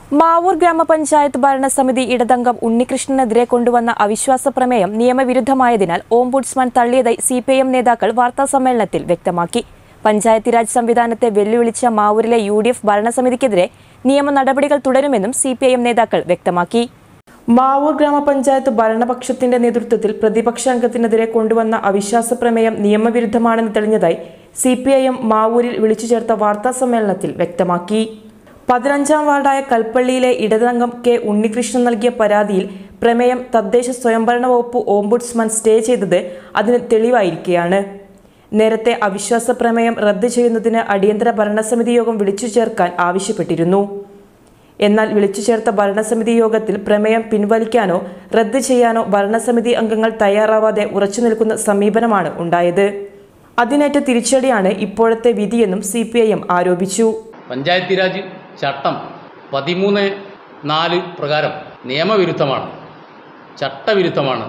മാവൂർ ഗ്രാമപഞ്ചായത്ത് ഭരണസമിതി ഇടതംഗം ഉണ്ണികൃഷ്ണനെതിരെ കൊണ്ടുവന്ന അവിശ്വാസ പ്രമേയം നിയമവിരുദ്ധമായതിനാൽ ഓംബുഡ്സ്മാൻ തള്ളിയതായി സി പി ഐ എം നേതാക്കൾ വാർത്താസമ്മേളനത്തിൽ വ്യക്തമാക്കി പഞ്ചായത്ത് രാജ് സംവിധാനത്തെ വെല്ലുവിളിച്ച മാവൂരിലെ യു ഡി എഫ് ഭരണസമിതിക്കെതിരെ നിയമ നടപടികൾ തുടരുമെന്നും സി പി ഐ എം നേതാക്കൾ വ്യക്തമാക്കി മാവൂർ ഗ്രാമപഞ്ചായത്ത് ഭരണപക്ഷത്തിന്റെ നേതൃത്വത്തിൽ പ്രതിപക്ഷ അംഗത്തിനെതിരെ കൊണ്ടുവന്ന അവിശ്വാസ പ്രമേയം നിയമവിരുദ്ധമാണെന്ന് തെളിഞ്ഞതായി സി പി ഐ എം മാവൂരിൽ വിളിച്ചു ചേർത്ത വാർത്താ സമ്മേളനത്തിൽ വ്യക്തമാക്കി പതിനഞ്ചാം വാർഡായ കൽപ്പള്ളിയിലെ ഇടതംഗം കെ ഉണ്ണികൃഷ്ണൻ നൽകിയ പരാതിയിൽ പ്രമേയം തദ്ദേശ സ്വയംഭരണ വകുപ്പ് ഓംബുഡ്സ്മാൻ സ്റ്റേ ചെയ്തത് അതിന് തെളിവായിരിക്കെയാണ് നേരത്തെ അവിശ്വാസ പ്രമേയം റദ്ദ് ചെയ്യുന്നതിന് അടിയന്തര ഭരണസമിതി യോഗം വിളിച്ചു ചേർക്കാൻ ആവശ്യപ്പെട്ടിരുന്നു എന്നാൽ വിളിച്ചു ചേർത്ത ഭരണസമിതി യോഗത്തിൽ പ്രമേയം പിൻവലിക്കാനോ റദ്ദ് ചെയ്യാനോ ഭരണസമിതി അംഗങ്ങൾ തയ്യാറാവാതെ ഉറച്ചു നിൽക്കുന്ന സമീപനമാണ് ഉണ്ടായത് അതിനേറ്റ തിരിച്ചടിയാണ് ഇപ്പോഴത്തെ വിധിയെന്നും സി ആരോപിച്ചു പഞ്ചായത്തി രാജ് ചട്ടം പതിമൂന്ന് നാല് പ്രകാരം നിയമവിരുദ്ധമാണ് ചട്ടവിരുദ്ധമാണ്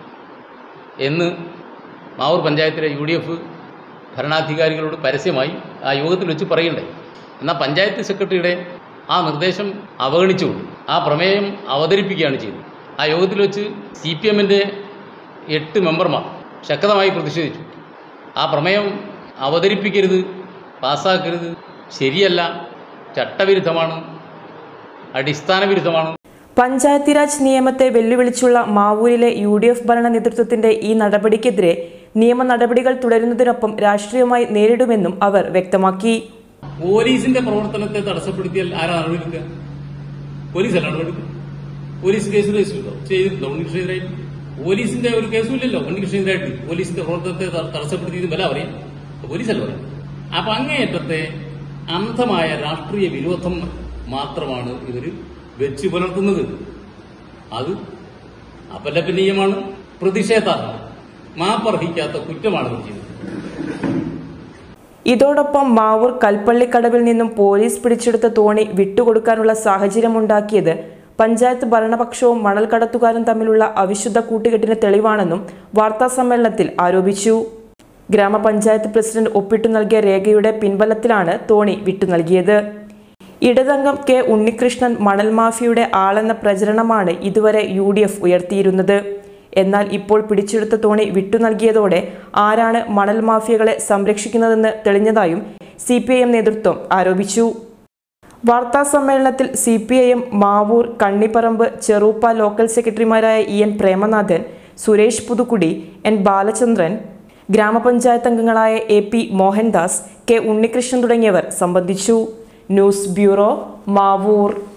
എന്ന് മാവൂർ പഞ്ചായത്തിലെ യു ഡി എഫ് ഭരണാധികാരികളോട് പരസ്യമായി ആ യോഗത്തിൽ വെച്ച് പറയണ്ടേ എന്നാൽ പഞ്ചായത്ത് സെക്രട്ടറിയുടെ ആ നിർദ്ദേശം അവഗണിച്ചുകൊണ്ട് ആ പ്രമേയം അവതരിപ്പിക്കുകയാണ് ചെയ്തത് ആ യോഗത്തിൽ വെച്ച് സി പി എമ്മിൻ്റെ എട്ട് മെമ്പർമാർ ശക്തമായി പ്രതിഷേധിച്ചു ആ പ്രമേയം അവതരിപ്പിക്കരുത് പാസ്സാക്കരുത് ശരിയല്ല ചട്ടവിരുദ്ധമാണ് അടിസ്ഥാന വിരുദ്ധമാണ് പഞ്ചായത്തി രാജ് നിയമത്തെ വെല്ലുവിളിച്ചുള്ള മാവൂരിലെ യു ഡി എഫ് ഭരണ നേതൃത്വത്തിന്റെ ഈ നടപടിക്കെതിരെ നിയമ നടപടികൾ തുടരുന്നതിനൊപ്പം രാഷ്ട്രീയമായി നേരിടുമെന്നും അവർ വ്യക്തമാക്കി പോലീസിന്റെ പ്രവർത്തനത്തെ തടസ്സപ്പെടുത്തിയാൽ ആരാ നടപടിയെടുക്കുക പോലീസല്ല നടപടിയെടുക്കുക പോലീസ് കേസ് രജിസ്റ്റർ ചെയ്തിട്ടുണ്ടോ ഉണ്ണികൃഷ്ണനെതിരായിട്ട് പോലീസിന്റെ ഒരു കേസുമില്ലല്ലോ ഉണ്ണികൃഷ്ണനെതിരായിട്ട് പോലീസിന്റെ പ്രവർത്തനത്തെ ത- തടസ്സപ്പെടുത്തിയത് വില പറയാം പോലീസല്ല പറയാം അപ്പൊ അങ്ങേയറ്റത്തെ അന്ധമായ രാഷ്ട്രീയ വിരോധം മാത്രമാണ് ഇവർ വെച്ച് പുലർത്തുന്നത് അത് അപലപനീയമാണ് പ്രതിഷേധാർഹമാണ് മാപ്പർഹിക്കാത്ത കുറ്റമാണ് ഇവർ ചെയ്തത് ഇതോടൊപ്പം മാവൂർ കൽപ്പള്ളിക്കടവിൽ നിന്നും പോലീസ് പിടിച്ചെടുത്ത തോണി വിട്ടുകൊടുക്കാനുള്ള സാഹചര്യമുണ്ടാക്കിയത് പഞ്ചായത്ത് ഭരണപക്ഷവും മണൽ കടത്തുകാരും തമ്മിലുള്ള അവിശുദ്ധ കൂട്ടുകെട്ടിന് തെളിവാണെന്നും വാർത്താസമ്മേളനത്തിൽ ആരോപിച്ചു ഗ്രാമപഞ്ചായത്ത് പ്രസിഡന്റ് ഒപ്പിട്ടു നൽകിയ രേഖയുടെ പിൻബലത്തിലാണ് തോണി വിട്ടു നൽകിയത് ഇടതംഗം കെ ഉണ്ണികൃഷ്ണൻ മണൽ മാഫിയുടെ ആളെന്ന പ്രചരണമാണ് ഇതുവരെ യു ഡി എഫ് ഉയർത്തിയിരുന്നത് എന്നാൽ ഇപ്പോൾ പിടിച്ചെടുത്ത തോണി വിട്ടു നൽകിയതോടെ ആരാണ് മണൽ മാഫിയകളെ സംരക്ഷിക്കുന്നതെന്ന് തെളിഞ്ഞതായും സി നേതൃത്വം ആരോപിച്ചു വാർത്താ സമ്മേളനത്തിൽ C P I M Mavoor Kannipparamba Cheruppa local സെക്രട്ടറിമാരായ E N Premanathan Suresh Puthukkudi N Balachandran ഗ്രാമപഞ്ചായത്ത് അംഗങ്ങളായ A P Mohandas K Unnikrishnan തുടങ്ങിയവർ സംബന്ധിച്ചു ന്യൂസ് ബ്യൂറോ മാവൂർ